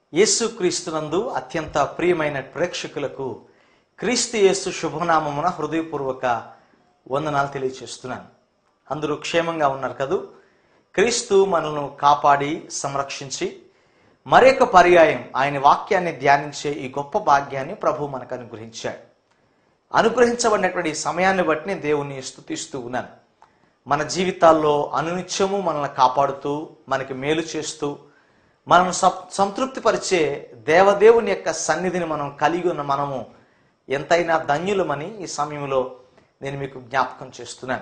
యేసుక్రీస్తునందు అత్యంత ప్రియమైన ప్రేక్షకులకు క్రీస్తు యేసు శుభనామమున హృదయపూర్వక వందనాలు తెలియచేస్తున్నాను అందరూ క్షేమంగా ఉన్నారు కదూ క్రీస్తు మనల్ని కాపాడి సంరక్షించి మరొక పర్యాయం ఆయన వాక్యాన్ని ధ్యానించే ఈ గొప్ప భాగ్యాన్ని ప్రభు మనకు అనుగ్రహించాడు అనుగ్రహించబడినటువంటి ఈ సమయాన్ని బట్టి నేను దేవుని స్తుతిస్తూ ఉన్నాను మన జీవితాల్లో అనునిత్యము మనల్ని కాపాడుతూ మనకి మేలు చేస్తూ మనం సంతృప్తిపరిచే దేవదేవుని యొక్క సన్నిధిని మనం కలిగి ఉన్న మనము ఎంతైనా ధన్యులమని ఈ సమయంలో నేను మీకు జ్ఞాపకం చేస్తున్నాను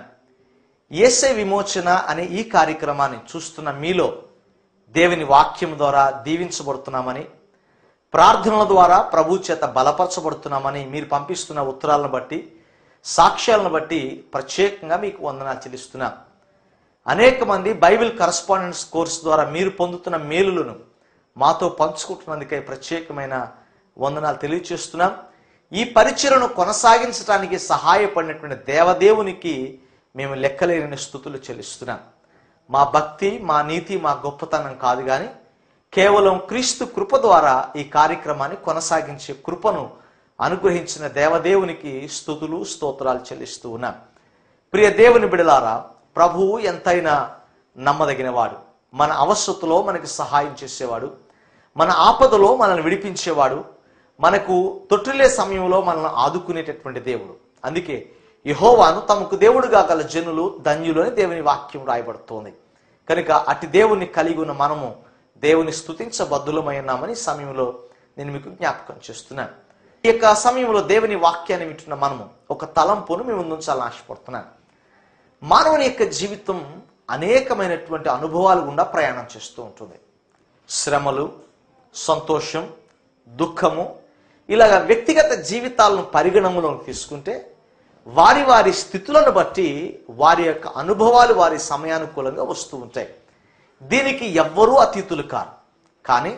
ఏసే విమోచన అనే ఈ కార్యక్రమాన్ని చూస్తున్న మీలో దేవుని వాక్యం ద్వారా దీవించబడుతున్నామని ప్రార్థనల ద్వారా ప్రభు చేత బలపరచబడుతున్నామని మీరు పంపిస్తున్న ఉత్తరాలను బట్టి సాక్ష్యాలను బట్టి ప్రత్యేకంగా మీకు వందనాలు చెల్లిస్తున్నాను అనేక మంది బైబిల్ కరస్పాండెన్స్ కోర్స్ ద్వారా మీరు పొందుతున్న మేలులను మాతో పంచుకుంటున్నందుకై ప్రత్యేకమైన వందనాలు తెలియచేస్తున్నాం ఈ పరిచయను కొనసాగించడానికి సహాయపడినటువంటి దేవదేవునికి మేము లెక్కలేని స్థుతులు చెల్లిస్తున్నాం మా భక్తి మా నీతి మా గొప్పతనం కాదు కానీ కేవలం క్రీస్తు కృప ద్వారా ఈ కార్యక్రమాన్ని కొనసాగించే కృపను అనుగ్రహించిన దేవదేవునికి స్థుతులు స్తోత్రాలు చెల్లిస్తూ ఉన్నాం ప్రియ దేవుని బిడలారా ప్రభువు ఎంతైనా నమ్మదగినవాడు మన అవసరతలో మనకి సహాయం చేసేవాడు మన ఆపదలో మనల్ని విడిపించేవాడు మనకు తొట్టిలే సమయంలో మనల్ని ఆదుకునేటటువంటి దేవుడు అందుకే యహోవాను తమకు దేవుడుగా గల జనులు ధన్యులు అని దేవుని వాక్యం రాయబడుతోంది కనుక అటు దేవుని కలిగి ఉన్న మనము దేవుని స్తుతించబద్ధులమై ఉన్నామని ఈ సమయంలో నేను మీకు జ్ఞాపకం చేస్తున్నాను ఈ యొక్క సమయంలో దేవుని వాక్యాన్ని వింటున్న మనము ఒక తలంపును మీ ముందుంచాలని ఆశపడుతున్నాను మానవుని యొక్క జీవితం అనేకమైనటువంటి అనుభవాలు గుండా ప్రయాణం చేస్తూ ఉంటుంది శ్రమలు సంతోషం దుఃఖము ఇలాగ వ్యక్తిగత జీవితాలను పరిగణనలోకి తీసుకుంటే వారి వారి స్థితులను బట్టి వారి యొక్క అనుభవాలు వారి సమయానుకూలంగా వస్తూ ఉంటాయి దీనికి ఎవ్వరూ అతీతులు కారు కానీ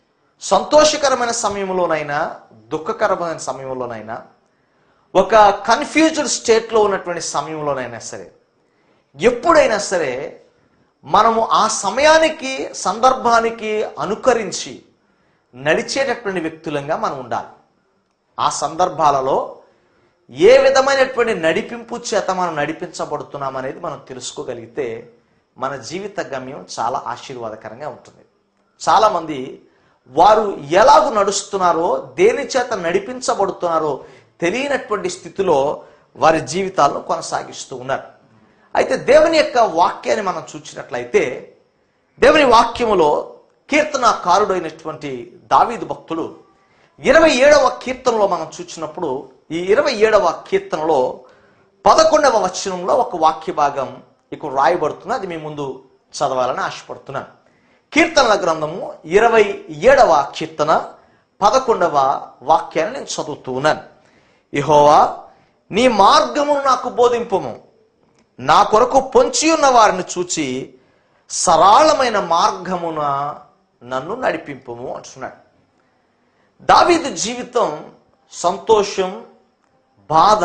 సంతోషకరమైన సమయంలోనైనా దుఃఖకరమైన సమయంలోనైనా ఒక కన్ఫ్యూజ్డ్ స్టేట్లో ఉన్నటువంటి సమయంలోనైనా సరే ఎప్పుడైనా సరే మనము ఆ సమయానికి సందర్భానికి అనుకరించి నడిచేటటువంటి వ్యక్తులంగా మనం ఉండాలి ఆ సందర్భాలలో ఏ విధమైనటువంటి నడిపింపు చేత మనం నడిపించబడుతున్నాం అనేది మనం తెలుసుకోగలిగితే మన జీవిత గమ్యం చాలా ఆశీర్వాదకరంగా ఉంటుంది చాలామంది వారు ఎలాగూ నడుస్తున్నారో దేని చేత నడిపించబడుతున్నారో తెలియనటువంటి స్థితిలో వారి జీవితాలను కొనసాగిస్తూ ఉన్నారు అయితే దేవుని యొక్క వాక్యాన్ని మనం చూసినట్లయితే దేవుని వాక్యములో కీర్తనకారుడైనటువంటి దావీదు భక్తుడు ఇరవై ఏడవ కీర్తనలో మనం చూసినప్పుడు ఈ ఇరవై ఏడవ కీర్తనలో పదకొండవ వచనంలో ఒక వాక్య భాగం ఇక్కడ రాయబడుతుంది అది మీ ముందు చదవాలని ఆశపడుతున్నాను కీర్తనల గ్రంథము ఇరవై ఏడవ కీర్తన పదకొండవ వాక్యాన్ని నేను చదువుతూ ఉన్నాను ఇహోవా నీ మార్గమును నాకు బోధింపము నా కొరకు పొంచి ఉన్న వారిని చూచి సరళమైన మార్గమున నన్ను నడిపింపము అంటున్నాడు దావీదు జీవితం సంతోషం బాధ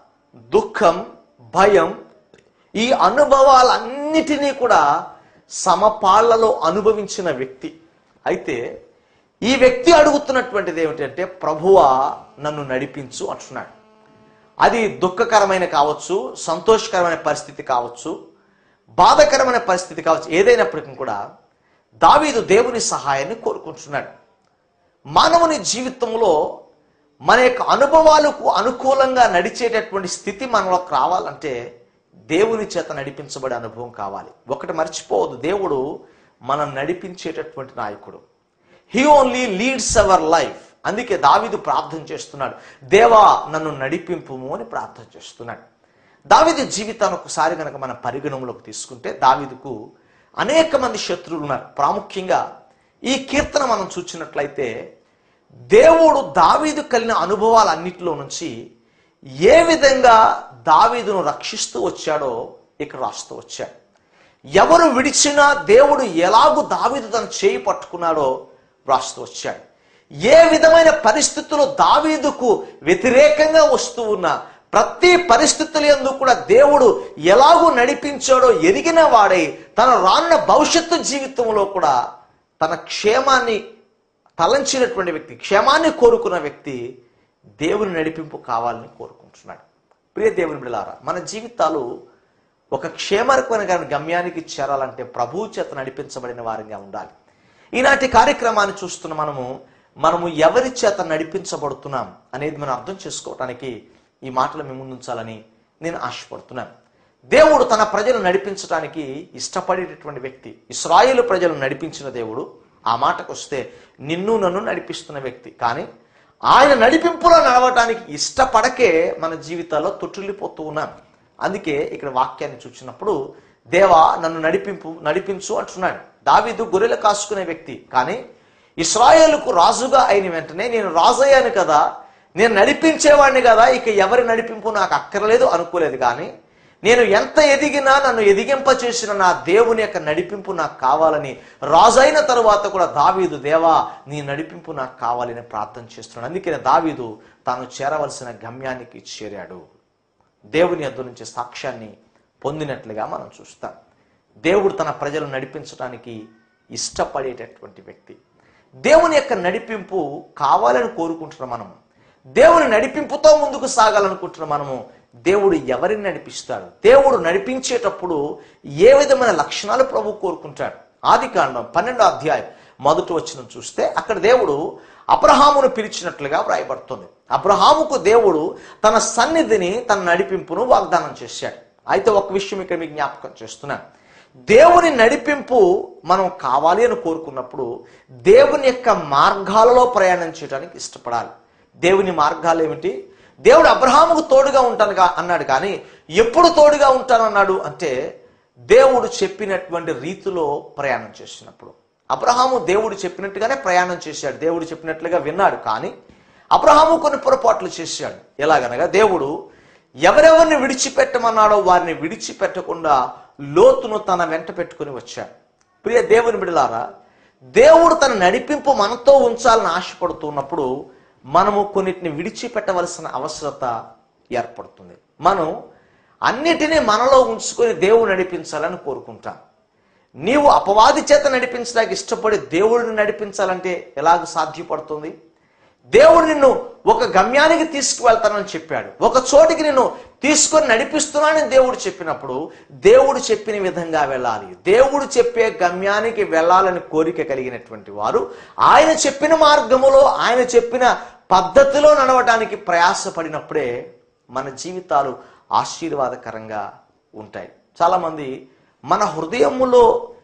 దుఃఖం భయం ఈ అనుభవాలన్నిటినీ కూడా సమపాళ్లలో అనుభవించిన వ్యక్తి అయితే ఈ వ్యక్తి అడుగుతున్నటువంటిది ఏమిటంటే ప్రభువా నన్ను నడిపించు అంటున్నాడు అది దుఃఖకరమైన కావచ్చు సంతోషకరమైన పరిస్థితి కావచ్చు బాధకరమైన పరిస్థితి కావచ్చు ఏదైనప్పటికీ కూడా దావీదు దేవుని సహాయాన్ని కోరుకుంటున్నాడు మానవుని జీవితంలో మన యొక్క అనుభవాలకు అనుకూలంగా నడిచేటటువంటి స్థితి మనలోకి రావాలంటే దేవుని చేత నడిపించబడే అనుభవం కావాలి ఒకటి మర్చిపోవద్దు దేవుడు మనం నడిపించేటటువంటి నాయకుడు he only leads our life అందుకే దావీదు ప్రార్థన చేస్తున్నాడు దేవా నన్ను నడిపింపుము అని ప్రార్థన చేస్తున్నాడు దావీదు జీవితాన్ని ఒకసారి కనుక మన పరిగణంలోకి తీసుకుంటే దావీదుకు అనేక మంది శత్రువులు ఉన్నారు ప్రాముఖ్యంగా ఈ కీర్తన మనం చూసినట్లయితే దేవుడు దావీదు కలిగిన అనుభవాలన్నిటిలో నుంచి ఏ విధంగా దావీదును రక్షిస్తూ వచ్చాడో ఇక్కడ రాస్తూ వచ్చాడు ఎవరు విడిచినా దేవుడు ఎలాగూ దావీదు తన చేయి పట్టుకున్నాడో రాస్తూ వచ్చాడు ఏ విధమైన పరిస్థితులు దావీదుకు వ్యతిరేకంగా వస్తూ ఉన్నా ప్రతి పరిస్థితుల యందు కూడా దేవుడు ఎలాగూ నడిపించాడో ఎరిగిన వాడై తన రానున్న భవిష్యత్తు జీవితంలో కూడా తన క్షేమాన్ని తలంచినటువంటి వ్యక్తి క్షేమాన్ని కోరుకున్న వ్యక్తి దేవుని నడిపింపు కావాలని కోరుకుంటున్నాడు ప్రియ దేవుని బిడ్డలారా మన జీవితాలు ఒక క్షేమకరమైన గమ్యానికి చేరాలంటే ప్రభువు చేత నడిపించబడిన వారిగా ఉండాలి ఈనాటి కార్యక్రమాన్ని చూస్తున్న మనము మనము ఎవరి చేత నడిపించబడుతున్నాం అనేది మనం అర్థం చేసుకోవటానికి ఈ మాటలు మేము ముందుంచాలని నేను ఆశపడుతున్నాను దేవుడు తన ప్రజలు నడిపించడానికి ఇష్టపడేటటువంటి వ్యక్తి ఇస్రాయేలు ప్రజలను నడిపించిన దేవుడు ఆ మాటకు వస్తే నిన్ను నన్ను నడిపిస్తున్న వ్యక్తి కానీ ఆయన నడిపింపులో నడవటానికి ఇష్టపడకే మన జీవితాల్లో తొట్టిల్లిపోతూ ఉన్నాం అందుకే ఇక్కడ వాక్యాన్ని చూసినప్పుడు దేవా నన్ను నడిపింపు నడిపించు అంటున్నాడు దావీదు గొర్రెలు కాసుకునే వ్యక్తి కానీ ఇస్రాయేలుకు రాజుగా అయిన వెంటనే నేను రాజు అయ్యాను కదా నేను నడిపించేవాడిని కదా ఇక ఎవరి నడిపింపు నాకు అక్కర్లేదు అనుకోలేదు కానీ నేను ఎంత ఎదిగినా నన్ను ఎదిగింప చేసిన నా దేవుని యొక్క నడిపింపు నాకు కావాలని రాజైన తరువాత కూడా దావీదు దేవా నీ నడిపింపు నాకు కావాలని ప్రార్థన చేస్తున్నాడు అందుకనే దావీదు తాను చేరవలసిన గమ్యానికి చేరాడు దేవుని యొద్ద నుంచి సాక్ష్యాన్ని పొందినట్లుగా మనం చూస్తాం దేవుడు తన ప్రజలను నడిపించడానికి ఇష్టపడేటటువంటి వ్యక్తి దేవుని యొక్క నడిపింపు కావాలని కోరుకుంటున్న మనము దేవుని నడిపింపుతో ముందుకు సాగాలనుకుంటున్న మనము దేవుడు ఎవరిని నడిపిస్తాడు దేవుడు నడిపించేటప్పుడు ఏ విధమైన లక్షణాలు ప్రభు కోరుకుంటాడు ఆది కాండం పన్నెండో అధ్యాయం మొదటి వచ్చిన చూస్తే అక్కడ దేవుడు అబ్రహామును పిలిచినట్లుగా వ్రాయబడుతుంది అబ్రహాముకు దేవుడు తన సన్నిధిని తన నడిపింపును వాగ్దానం చేశాడు అయితే ఒక విషయం ఇక్కడ మీకు జ్ఞాపకం చేస్తున్నాను దేవుని నడిపింపు మనం కావాలి అని కోరుకున్నప్పుడు దేవుని యొక్క మార్గాలలో ప్రయాణం చేయడానికి ఇష్టపడాలి దేవుని మార్గాలు ఏమిటి దేవుడు అబ్రహాముకు తోడుగా ఉంటాను కా- అన్నాడు కానీ ఎప్పుడు తోడుగా ఉంటానన్నాడు అంటే దేవుడు చెప్పినటువంటి రీతిలో ప్రయాణం చేసినప్పుడు అబ్రహాము దేవుడు చెప్పినట్టుగానే ప్రయాణం చేశాడు దేవుడు చెప్పినట్లుగా విన్నాడు కానీ అబ్రహాము కొన్ని పొరపాట్లు చేశాడు ఎలాగనగా దేవుడు ఎవరెవరిని విడిచిపెట్టమన్నాడో వారిని విడిచిపెట్టకుండా లోతును తన వెంట పెట్టుకుని వచ్చాడు ప్రియ దేవుని బిడలారా దేవుడు తన నడిపింపు మనతో ఉంచాలని ఆశపడుతున్నప్పుడు మనము కొన్నిటిని విడిచిపెట్టవలసిన అవసరత ఏర్పడుతుంది మనం అన్నిటినీ మనలో ఉంచుకొని దేవుడు నడిపించాలని కోరుకుంటాం నీవు అపవాది చేత నడిపించడానికి ఇష్టపడి దేవుడిని నడిపించాలంటే ఎలాగ సాధ్యపడుతుంది దేవుడు నిన్ను ఒక గమ్యానికి తీసుకువెళ్తానని చెప్పాడు ఒక చోటికి నిన్ను తీసుకొని నడిపిస్తున్నానని దేవుడు చెప్పినప్పుడు దేవుడు చెప్పిన విధంగా వెళ్ళాలి దేవుడు చెప్పే గమ్యానికి వెళ్ళాలని కోరిక కలిగినటువంటి వారు ఆయన చెప్పిన మార్గములో ఆయన చెప్పిన పద్ధతిలో నడవడానికి ప్రయాసపడినప్పుడే మన జీవితాలు ఆశీర్వాదకరంగా ఉంటాయి చాలామంది మన హృదయములో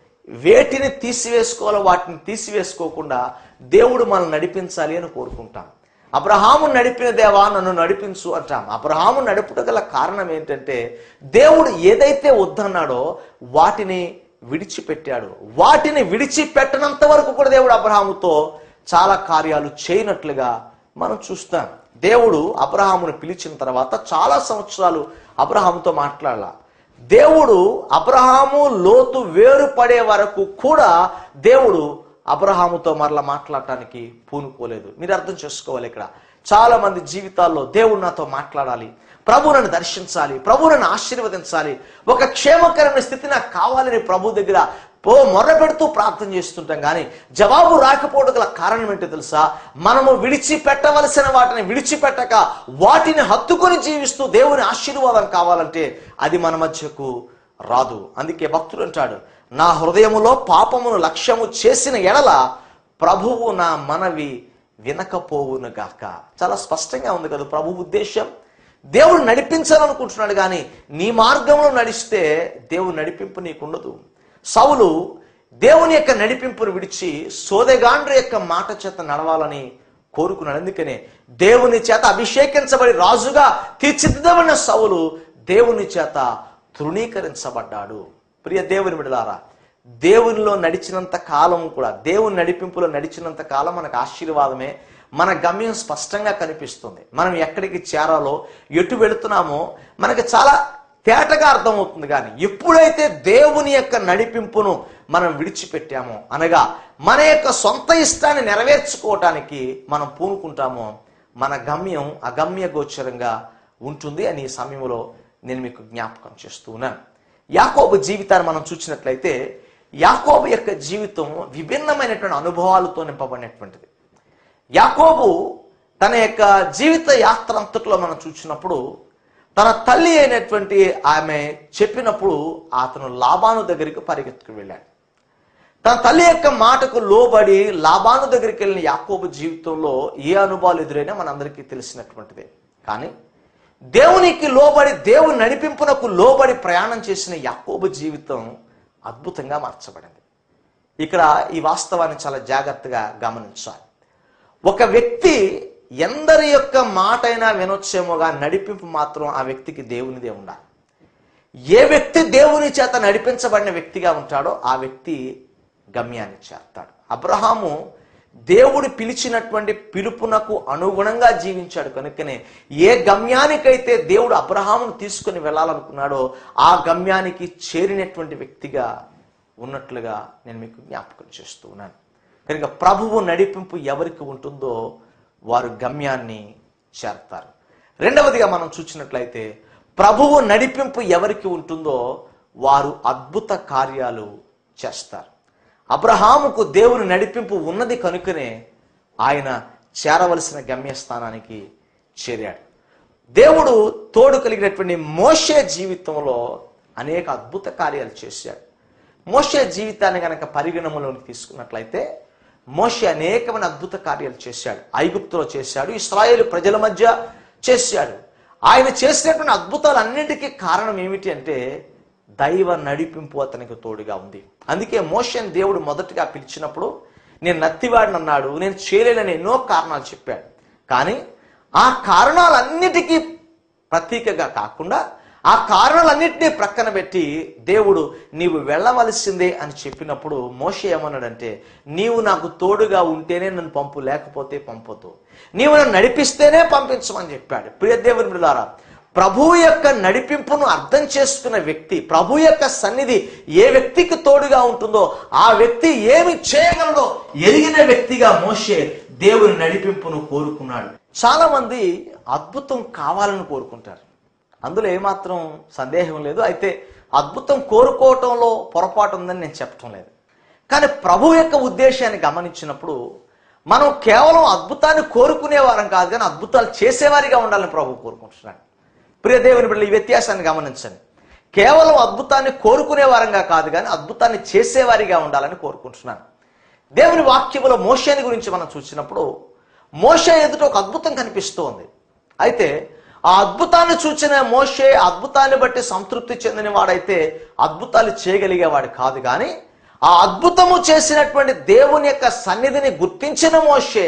వేటిని తీసివేసుకోవాలో వాటిని తీసివేసుకోకుండా దేవుడు మనల్ని నడిపించాలి అని కోరుకుంటాం అబ్రహాము నడిపిన దేవా నన్ను నడిపించు అంటాం అబ్రహాము నడుపుట గల కారణం ఏంటంటే దేవుడు ఏదైతే వద్దన్నాడో వాటిని విడిచిపెట్టాడు వాటిని విడిచిపెట్టనంత వరకు కూడా దేవుడు అబ్రహాముతో చాలా కార్యాలు చేయనట్లుగా మనం చూస్తాం దేవుడు అబ్రహామును పిలిచిన తర్వాత చాలా సంవత్సరాలు అబ్రహాముతో మాట్లాడాల దేవుడు అబ్రహాము లోతు వేరుపడే వరకు కూడా దేవుడు అబ్రహాముతో మరలా మాట్లాడటానికి పూనుకోలేదు మీరు అర్థం చేసుకోవాలి ఇక్కడ చాలా మంది జీవితాల్లో దేవుడు నాతో మాట్లాడాలి ప్రభు నన్ను దర్శించాలి ప్రభు నన్ను ఆశీర్వదించాలి ఒక క్షేమకరమైన స్థితి నాకు కావాలని ప్రభు దగ్గర పో మొర్ర పెడుతూ ప్రార్థన చేస్తుంటాం కానీ జవాబు రాకపోవడం గల కారణం ఏంటో తెలుసా మనము విడిచిపెట్టవలసిన వాటిని విడిచిపెట్టక వాటిని హత్తుకొని జీవిస్తూ దేవుని ఆశీర్వాదం కావాలంటే అది మన మధ్యకు రాదు అందుకే భక్తుడు అంటాడు నా హృదయములో పాపమును లక్ష్యము చేసిన ఎడల ప్రభువు నా మనవి వినకపోవును గాక చాలా స్పష్టంగా ఉంది కదా ప్రభు ఉద్దేశం దేవుడు నడిపించాలనుకుంటున్నాడు కానీ నీ మార్గంలో నడిస్తే దేవుడు నడిపింపు నీకుండదు సౌలు దేవుని యొక్క నడిపింపును విడిచి సోదెగాండ్ర యొక్క మాట చేత నడవాలని కోరుకున్నాడు అందుకనే దేవుని చేత అభిషేకించబడి రాజుగా తీర్చిదిద్దబడిన సౌలు దేవుని చేత తృణీకరించబడ్డాడు ప్రియ దేవుని విడలారా దేవునిలో నడిచినంత కాలం కూడా దేవుని నడిపింపులో నడిచినంత కాలం మనకు ఆశీర్వాదమే మన గమ్యం స్పష్టంగా కనిపిస్తుంది మనం ఎక్కడికి చేరాలో ఎటు వెళుతున్నామో మనకి చాలా తేటగా అర్థమవుతుంది కానీ ఎప్పుడైతే దేవుని యొక్క నడిపింపును మనం విడిచిపెట్టామో అనగా మన యొక్క సొంత ఇష్టాన్ని నెరవేర్చుకోవటానికి మనం పూనుకుంటామో మన గమ్యం అగమ్య గోచరంగా ఉంటుంది అని ఈ సమయంలో నేను మీకు జ్ఞాపకం చేస్తూ ఉన్నాను యాకోబు జీవితాన్ని మనం చూసినట్లయితే యాకోబు యొక్క జీవితం విభిన్నమైనటువంటి అనుభవాలతో నింపబడినటువంటిది యాకోబు తన యొక్క జీవిత యాత్ర అంతట్లో మనం చూసినప్పుడు తన తల్లి అయినటువంటి ఆమె చెప్పినప్పుడు అతను లాభాను దగ్గరికి పరిగెత్తుకు వెళ్ళాడు తన తల్లి యొక్క మాటకు లోబడి లాభాను దగ్గరికి వెళ్ళిన యాకోబు జీవితంలో ఏ అనుభవాలు ఎదురైనా మనందరికీ తెలిసినటువంటిదే కానీ దేవునికి లోబడి దేవుని నడిపింపునకు లోబడి ప్రయాణం చేసిన యాకోబు జీవితం అద్భుతంగా మార్చబడింది ఇక్కడ ఈ వాస్తవాన్ని చాలా జాగ్రత్తగా గమనించాలి ఒక వ్యక్తి ఎందరి యొక్క మాటైనా వినొచ్చేమోగా నడిపింపు మాత్రం ఆ వ్యక్తికి దేవునిదే ఉండాలి ఏ వ్యక్తి దేవుని చేత నడిపించబడిన వ్యక్తిగా ఉంటాడో ఆ వ్యక్తి గమ్యాన్ని చేస్తాడు అబ్రహాము దేవుడు పిలిచినటువంటి పిలుపునకు అనుగుణంగా జీవించాడు కనుకనే ఏ గమ్యానికైతే దేవుడు అబ్రహామును తీసుకుని వెళ్ళాలనుకున్నాడో ఆ గమ్యానికి చేరినటువంటి వ్యక్తిగా ఉన్నట్లుగా నేను మీకు జ్ఞాపకం చేస్తూ ఉన్నాను కనుక ప్రభువు నడిపింపు ఎవరికి ఉంటుందో వారు గమ్యాన్ని చేరతారు రెండవదిగా మనం చూసినట్లయితే ప్రభువు నడిపింపు ఎవరికి ఉంటుందో వారు అద్భుత కార్యాలు చేస్తారు అబ్రహాముకు దేవుని నడిపింపు ఉన్నది కనుకనే ఆయన చేరవలసిన గమ్యస్థానానికి చేరాడు దేవుడు తోడు కలిగినటువంటి మోషే జీవితంలో అనేక అద్భుత కార్యాలు చేశాడు మోషే జీవితాన్ని గనక పరిగణనలోకి తీసుకున్నట్లయితే మోషే అనేకమైన అద్భుత కార్యాలు చేశాడు ఐగుప్తులో చేశాడు ఇస్రాయేల్ ప్రజల మధ్య చేశాడు ఆయన చేసినటువంటి అద్భుతాలన్నింటికీ కారణం ఏమిటి అంటే దైవ నడిపింపు అతనికి తోడుగా ఉంది అందుకే మోషన్ దేవుడు మొదటగా పిలిచినప్పుడు నేను నత్తివాడిని అన్నాడు నేను చేయలేనని ఎన్నో కారణాలు చెప్పాడు కానీ ఆ కారణాలన్నిటికీ ప్రతీకగా కాకుండా ఆ కారణాలన్నింటినీ ప్రక్కన పెట్టి దేవుడు నీవు వెళ్ళవలసిందే అని చెప్పినప్పుడు మోష ఏమన్నాడంటే నీవు నాకు తోడుగా ఉంటేనే నన్ను పంపు లేకపోతే పంపొద్దు నీవు నన్ను నడిపిస్తేనే పంపించమని చెప్పాడు ప్రియ దేవుని బిడ్డలారా ప్రభు యొక్క నడిపింపును అర్థం చేసుకున్న వ్యక్తి ప్రభు యొక్క సన్నిధి ఏ వ్యక్తికి తోడుగా ఉంటుందో ఆ వ్యక్తి ఏమి చేయగలడో ఎరిగిన వ్యక్తిగా మోషే దేవుని నడిపింపును కోరుకున్నాడు చాలా మంది అద్భుతం కావాలని కోరుకుంటారు అందులో ఏమాత్రం సందేహం లేదు అయితే అద్భుతం కోరుకోవటంలో పొరపాటు ఉందని నేను చెప్పటం లేదు కానీ ప్రభు యొక్క ఉద్దేశాన్ని గమనించినప్పుడు మనం కేవలం అద్భుతాన్ని కోరుకునే వారం కాదు కానీ అద్భుతాలు చేసేవారిగా ఉండాలని ప్రభు కోరుకుంటున్నాడు ప్రియ దేవుని బిడ్డలు ఈ వ్యత్యాసాన్ని గమనించండి కేవలం అద్భుతాన్ని కోరుకునే వారంగా కాదు కానీ అద్భుతాన్ని చేసేవారిగా ఉండాలని కోరుకుంటున్నాను దేవుని వాక్యములో మోషేని గురించి మనం చూసినప్పుడు మోషే ఎదుట ఒక అద్భుతం కనిపిస్తోంది అయితే ఆ అద్భుతాన్ని చూచిన మోషే అద్భుతాన్ని బట్టి సంతృప్తి చెందిన వాడైతే అద్భుతాలు చేయగలిగేవాడు కాదు కానీ ఆ అద్భుతము చేసినటువంటి దేవుని యొక్క సన్నిధిని గుర్తించిన మోషే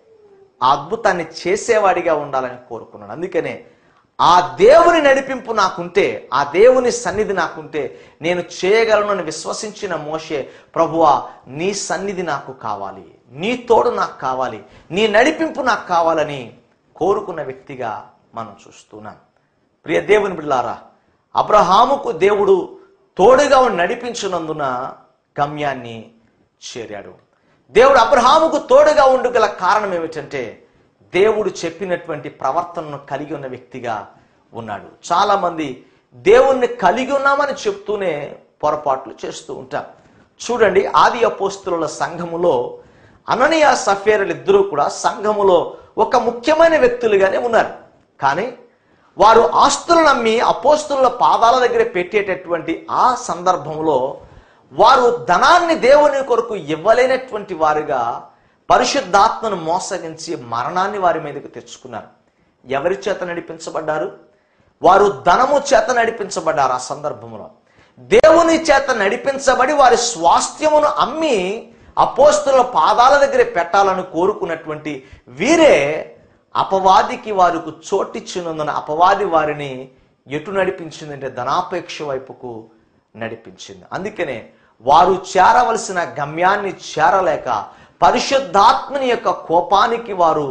ఆ అద్భుతాన్ని చేసేవాడిగా ఉండాలని కోరుకున్నాడు అందుకనే ఆ దేవుని నడిపింపు నాకుంటే ఆ దేవుని సన్నిధి నాకుంటే నేను చేయగలను అని విశ్వసించిన మోషే ప్రభువా నీ సన్నిధి నాకు కావాలి నీ తోడు నాకు కావాలి నీ నడిపింపు నాకు కావాలని కోరుకున్న వ్యక్తిగా మనం చూస్తున్నాం ప్రియ దేవుని బిడ్డారా అబ్రహాముకు దేవుడు తోడుగా ఉండి నడిపించినందున గమ్యాన్ని చేరాడు దేవుడు అబ్రహాముకు తోడుగా ఉండగల కారణం ఏమిటంటే దేవుడు చెప్పినటువంటి ప్రవర్తనను కలిగి ఉన్న వ్యక్తిగా ఉన్నాడు చాలా మంది దేవుణ్ణి కలిగి ఉన్నామని చెప్తూనే పొరపాట్లు చేస్తూ ఉంటాం చూడండి ఆది అపోస్తుల సంఘములో అననీయ సఫేరులు ఇద్దరూ కూడా సంఘములో ఒక ముఖ్యమైన వ్యక్తులుగానే ఉన్నారు కానీ వారు ఆస్తులను నమ్మి అపోస్తుల పాదాల దగ్గర పెట్టేటటువంటి ఆ సందర్భంలో వారు ధనాన్ని దేవుని కొరకు ఇవ్వలేనటువంటి వారుగా పరిశుద్ధాత్మను మోసగించి మరణాన్ని వారి మీదకు తెచ్చుకున్నారు ఎవరి చేత నడిపించబడ్డారు వారు ధనము చేత నడిపించబడ్డారు ఆ సందర్భంలో దేవుని చేత నడిపించబడి వారి స్వాస్థ్యమును అమ్మి అపోస్తుల పాదాల దగ్గర పెట్టాలని కోరుకున్నటువంటి వీరే అపవాదికి వారికి చోటిచ్చినందున అపవాది వారిని ఎటు నడిపించిందంటే ధనాపేక్ష వైపుకు నడిపించింది అందుకనే వారు చేరవలసిన గమ్యాన్ని చేరలేక పరిశుద్ధాత్మని యొక్క కోపానికి వారు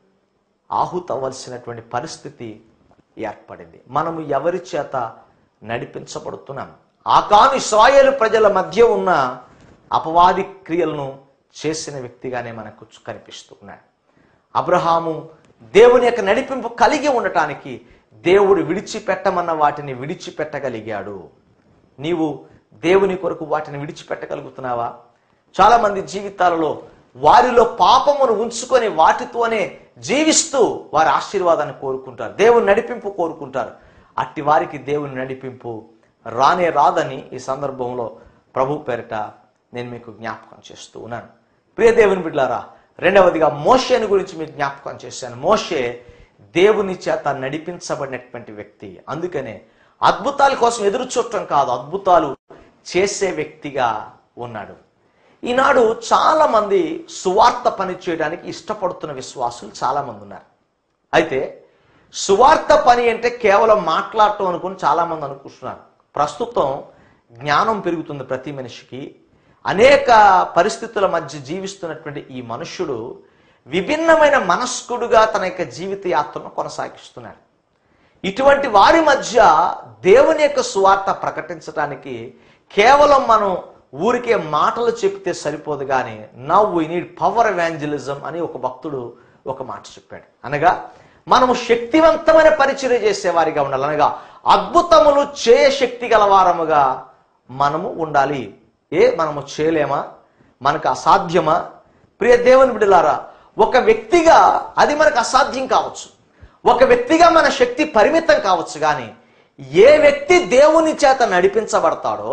ఆహుతవలసినటువంటి పరిస్థితి ఏర్పడింది మనము ఎవరి చేత నడిపించబడుతున్నాం ఆకాను ఇస్రాయేలు ప్రజల మధ్య ఉన్న అపవాది క్రియలను చేసిన వ్యక్తిగానే మనకు కనిపిస్తున్నాడు అబ్రహాము దేవుని యొక్క నడిపింపు కలిగి ఉండటానికి దేవుడు విడిచిపెట్టమన్న వాటిని విడిచిపెట్టగలిగాడు నీవు దేవుని కొరకు వాటిని విడిచిపెట్టగలుగుతున్నావా చాలా మంది జీవితాలలో వారిలో పాపమును ఉంచుకొని వాటితోనే జీవిస్తూ వారి ఆశీర్వాదాన్ని కోరుకుంటారు దేవుని నడిపింపు కోరుకుంటారు అట్టి వారికి దేవుని నడిపింపు రానే రాదని ఈ సందర్భంలో ప్రభు పేరిట నేను మీకు జ్ఞాపకం చేస్తూ ఉన్నాను ప్రియ దేవుని బిడ్డారా రెండవదిగా మోషేని గురించి మీకు జ్ఞాపకం చేశాను మోషే దేవుని చేత నడిపించబడినటువంటి వ్యక్తి అందుకనే అద్భుతాల కోసం ఎదురు చూడటం కాదు అద్భుతాలు చేసే వ్యక్తిగా ఉన్నాడు ఈనాడు చాలా మంది సువార్త పని చేయడానికి ఇష్టపడుతున్న విశ్వాసులు చాలా మంది ఉన్నారు అయితే సువార్త పని అంటే కేవలం మాట్లాడటం అనుకుని చాలా మంది అనుకుంటున్నారు ప్రస్తుతం జ్ఞానం పెరుగుతుంది ప్రతి మనిషికి అనేక పరిస్థితుల మధ్య జీవిస్తున్నటువంటి ఈ మనుష్యుడు విభిన్నమైన మనస్కుడుగా తన యొక్క జీవిత యాత్రను కొనసాగిస్తున్నాడు ఇటువంటి వారి మధ్య దేవుని యొక్క సువార్త ప్రకటించడానికి కేవలం మనం ఊరికే మాటలు చెప్తే సరిపోదు కానీ now we need power evangelism అని ఒక భక్తుడు ఒక మాట చెప్పాడు అనగా మనము శక్తివంతమైన పరిచయం చేసేవారిగా ఉండాలి అనగా అద్భుతములు చేయ శక్తి గలవారముగా మనము ఉండాలి ఏ మనము చేయలేమా మనకు అసాధ్యమా ప్రియ దేవుని బిడ్డలారా ఒక వ్యక్తిగా అది మనకు అసాధ్యం కావచ్చు ఒక వ్యక్తిగా మన శక్తి పరిమితం కావచ్చు కానీ ఏ వ్యక్తి దేవుని చేత నడిపించబడతాడో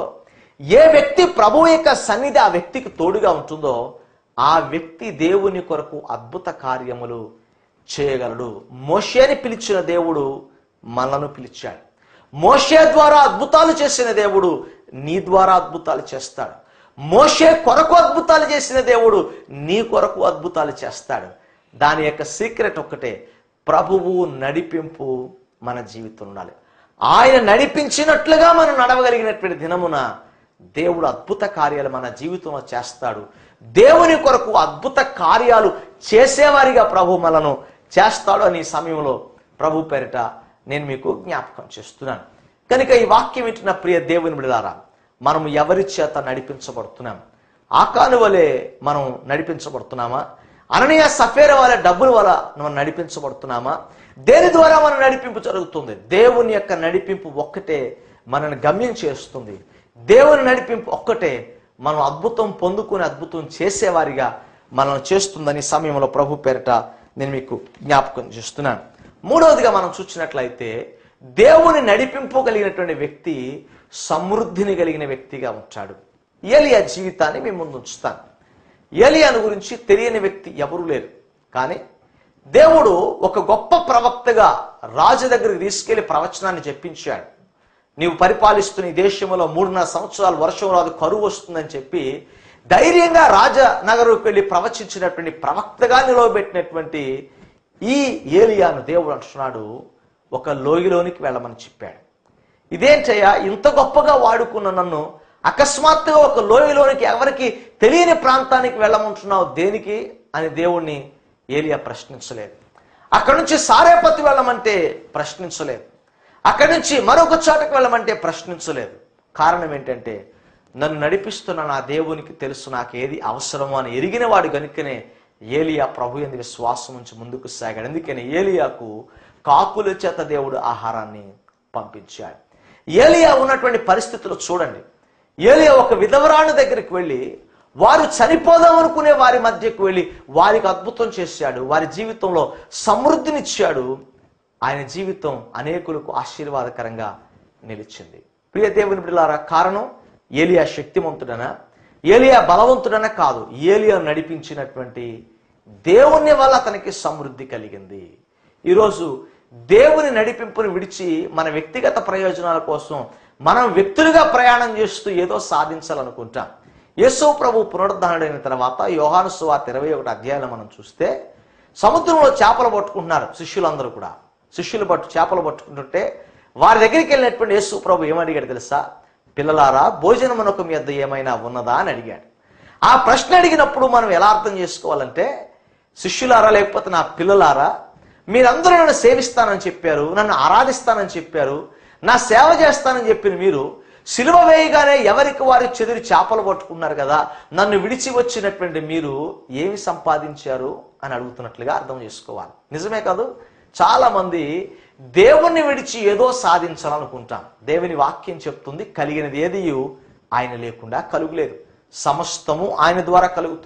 ఏ వ్యక్తి ప్రభు యొక్క సన్నిధి ఆ వ్యక్తికి తోడుగా ఉంటుందో ఆ వ్యక్తి దేవుని కొరకు అద్భుత కార్యములు చేయగలడు మోషేని పిలిచిన దేవుడు మనను పిలిచాడు మోషే ద్వారా అద్భుతాలు చేసిన దేవుడు నీ ద్వారా అద్భుతాలు చేస్తాడు మోషే కొరకు అద్భుతాలు చేసిన దేవుడు నీ కొరకు అద్భుతాలు చేస్తాడు దాని యొక్క సీక్రెట్ ఒక్కటే ప్రభువు నడిపింపు మన జీవితం ఉండాలి ఆయన నడిపించినట్లుగా మనం నడవగలిగినటువంటి దినమున దేవుడు అద్భుత కార్యాలు మన జీవితంలో చేస్తాడు దేవుని కొరకు అద్భుత కార్యాలు చేసేవారిగా ప్రభు మనను చేస్తాడు అని ఈ సమయంలో ప్రభు పేరిట నేను మీకు జ్ఞాపకం చేస్తున్నాను కనుక ఈ వాక్యం వింటున్న ప్రియ దేవుని బిడదారా మనం ఎవరి చేత నడిపించబడుతున్నాం ఆకాను వలె మనం నడిపించబడుతున్నామా అననీయ సఫేర వాళ్ళ డబ్బుల వల్ల మనం నడిపించబడుతున్నామా దేని ద్వారా మన నడిపింపు జరుగుతుంది దేవుని యొక్క నడిపింపు ఒక్కటే మనల్ని గమ్యం చేస్తుంది దేవుని నడిపింపు ఒక్కటే మనం అద్భుతం పొందుకుని అద్భుతం చేసేవారిగా మనల్ని చేస్తుందని ఈ సమయంలో ప్రభు పేరిట నేను మీకు జ్ఞాపకం చేస్తున్నాను మూడవదిగా మనం చూసినట్లయితే దేవుని నడిపింపు కలిగినటువంటి వ్యక్తి సమృద్ధిని కలిగిన వ్యక్తిగా ఉంటాడు ఏలియా జీవితాన్ని మీ ముందు ఉంచుతాను ఏలియాను గురించి తెలియని వ్యక్తి ఎవరు లేరు కానీ దేవుడు ఒక గొప్ప ప్రవక్తగా రాజు దగ్గరికి తీసుకెళ్లి ప్రవచనాన్ని చెప్పించాడు నీవు పరిపాలిస్తున్న ఈ దేశంలో మూడున్నర సంవత్సరాలు వర్షం రాదు కరువు వస్తుందని చెప్పి ధైర్యంగా రాజనగరుకు వెళ్ళి ప్రవచించినటువంటి ప్రవక్తగా నిలవబెట్టినటువంటి ఈ ఏలియాను దేవుడు అంటున్నాడు ఒక లోయలోనికి వెళ్ళమని చెప్పాడు ఇదేంటయ్యా ఇంత గొప్పగా వాడుకున్న నన్ను అకస్మాత్తుగా ఒక లోయలోనికి ఎవరికి తెలియని ప్రాంతానికి వెళ్ళమంటున్నావు దేనికి అని దేవుణ్ణి ఏలియా ప్రశ్నించలేదు అక్కడి నుంచి సారేపతి వెళ్ళమంటే ప్రశ్నించలేదు అక్కడి నుంచి మరొక చోటకు వెళ్ళమంటే ప్రశ్నించలేదు కారణం ఏంటంటే నన్ను నడిపిస్తున్న నా దేవునికి తెలుసు నాకు ఏది అవసరమో అని ఎరిగిన వాడు గనుకనే ఏలియా ప్రభు ఎందు విశ్వాసం నుంచి ముందుకు సాగాడు అందుకని ఏలియాకు కాకుల చేత దేవుడు ఆహారాన్ని పంపించాడు ఏలియా ఉన్నటువంటి పరిస్థితులు చూడండి ఏలియా ఒక విధవరాణి దగ్గరికి వెళ్ళి వారు చనిపోదాం అనుకునే వారి మధ్యకు వెళ్ళి వారికి అద్భుతం చేశాడు వారి జీవితంలో సమృద్ధినిచ్చాడు ఆయన జీవితం అనేకులకు ఆశీర్వాదకరంగా నిలిచింది ప్రియ దేవుని బిడ్డలారా కారణం ఏలియా శక్తివంతుడనా ఏలియా బలవంతుడనా కాదు ఏలియా నడిపించినటువంటి దేవుని వల్ల అతనికి సమృద్ధి కలిగింది ఈరోజు దేవుని నడిపింపుని విడిచి మన వ్యక్తిగత ప్రయోజనాల కోసం మనం వ్యక్తులుగా ప్రయాణం చేస్తూ ఏదో సాధించాలనుకుంటాం యేసు ప్రభు పునరుద్ధరణైన తర్వాత యోహాను సువార్త ఇరవై ఒకటి అధ్యాయంలో మనం చూస్తే సముద్రంలో చేపలు పట్టుకుంటున్నారు శిష్యులందరూ కూడా శిష్యులు పట్టు చేపలు పట్టుకుంటుంటే వారి దగ్గరికి వెళ్ళినటువంటి యేసు ప్రభు ఏమడిగాడు తెలుసా పిల్లలారా భోజనమునకు మీ వద్ద ఏమైనా ఉన్నదా అని అడిగాడు ఆ ప్రశ్న అడిగినప్పుడు మనం ఎలా అర్థం చేసుకోవాలంటే శిష్యులారా లేకపోతే నా పిల్లలారా మీరందరూ నన్ను సేవిస్తానని చెప్పారు నన్ను ఆరాధిస్తానని చెప్పారు నా సేవ చేస్తానని చెప్పిన మీరు సిలువ వేయగానే ఎవరికి వారి చెదిరి చేపలు పట్టుకున్నారు కదా నన్ను విడిచి వచ్చినటువంటి మీరు ఏమి సంపాదించారు అని అడుగుతున్నట్లుగా అర్థం చేసుకోవాలి నిజమే కాదు చాలా మంది దేవుణ్ణి విడిచి ఏదో సాధించాలనుకుంటాం దేవుని వాక్యం చెప్తుంది కలిగినది ఏది ఆయన లేకుండా కలుగులేదు సమస్తము ఆయన ద్వారా కలుగుతుంది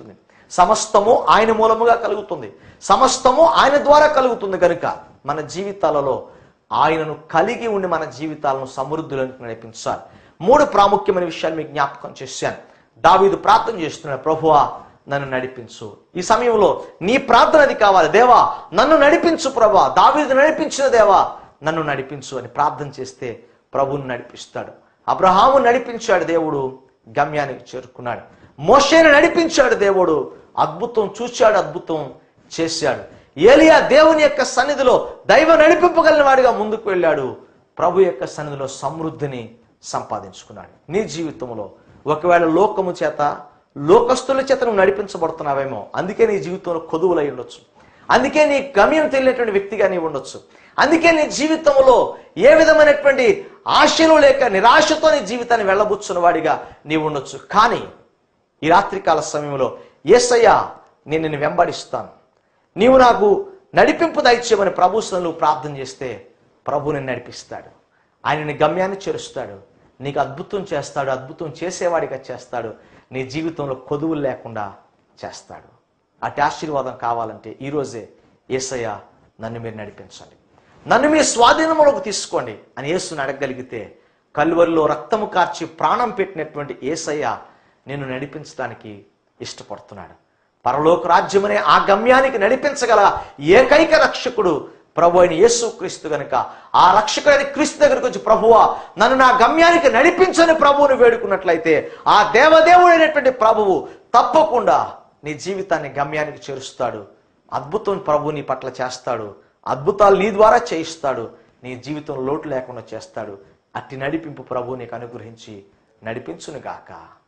సమస్తము ఆయన మూలముగా కలుగుతుంది సమస్తము ఆయన ద్వారా కలుగుతుంది కనుక మన జీవితాలలో ఆయనను కలిగి ఉండి మన జీవితాలను సమృద్ధిలోనికి నడిపించాలి మూడు ప్రాముఖ్యమైన విషయాలు మీకు జ్ఞాపకం చేశాను దావీదు ప్రార్థన చేస్తున్నాడు ప్రభువా నన్ను నడిపించు ఈ సమయంలో నీ ప్రార్థన అది కావాలి దేవా నన్ను నడిపించు ప్రభా దావీదు నడిపించిన దేవా నన్ను నడిపించు అని ప్రార్థన చేస్తే ప్రభువుని నడిపిస్తాడు అబ్రహాము నడిపించాడు దేవుడు గమ్యానికి చేరుకున్నాడు మోషేను నడిపించాడు దేవుడు అద్భుతం చూశాడు అద్భుతం చేశాడు ఏలియా దేవుని యొక్క సన్నిధిలో దైవ నడిపింపగలిగిన వాడిగా ముందుకు వెళ్ళాడు ప్రభు యొక్క సన్నిధిలో సమృద్ధిని సంపాదించుకున్నాడు నీ జీవితంలో ఒకవేళ లోకము చేత లోకస్తుల చేత నువ్వు నడిపించబడుతున్నావేమో అందుకే నీ జీవితంలో కొదువులై ఉండొచ్చు అందుకే నీ గమ్యం తెలియనటువంటి వ్యక్తిగా నీవు ఉండొచ్చు అందుకే నీ జీవితంలో ఏ విధమైనటువంటి ఆశలు లేక నిరాశతో నీ జీవితాన్ని వెళ్ళబుచ్చున్న వాడిగా నీవు ఉండొచ్చు కానీ ఈ రాత్రికాల సమయంలో ఏసయ్య నేను నిన్ను వెంబడిస్తాను నీవు నాకు నడిపింపు దయచేయమని ప్రభుత్వం ప్రార్థన చేస్తే ప్రభు నిన్ను నడిపిస్తాడు ఆయన నీ గమ్యాన్ని చేరుస్తాడు నీకు అద్భుతం చేస్తాడు అద్భుతం చేసేవాడిగా చేస్తాడు నీ జీవితంలో కొదువులు లేకుండా చేస్తాడు అటు ఆశీర్వాదం కావాలంటే ఈరోజే ఏసయ్య నన్ను మీరు నడిపించండి నన్ను మీ స్వాధీనంలోకి తీసుకోండి అని యేసుని అడగగలిగితే కల్వరిలో రక్తము కార్చి ప్రాణం పెట్టినటువంటి ఏసయ్య నేను నడిపించడానికి ఇష్టపడుతున్నాడు పరలోక రాజ్యమనే ఆ గమ్యానికి నడిపించగల ఏకైక రక్షకుడు ప్రభు అయిన యేసు క్రీస్తు గనుక ఆ రక్షకుడైన క్రీస్తు దగ్గరికి వచ్చి ప్రభువా నన్ను నా గమ్యానికి నడిపించని ప్రభువుని వేడుకున్నట్లయితే ఆ దేవదేవుడైనటువంటి ప్రభువు తప్పకుండా నీ జీవితాన్ని గమ్యానికి చేరుస్తాడు అద్భుతం ప్రభు నీ పట్ల చేస్తాడు అద్భుతాలు నీ ద్వారా చేయిస్తాడు నీ జీవితం లోటు లేకుండా చేస్తాడు అట్టి నడిపింపు ప్రభు నీకు అనుగ్రహించి నడిపించును గాక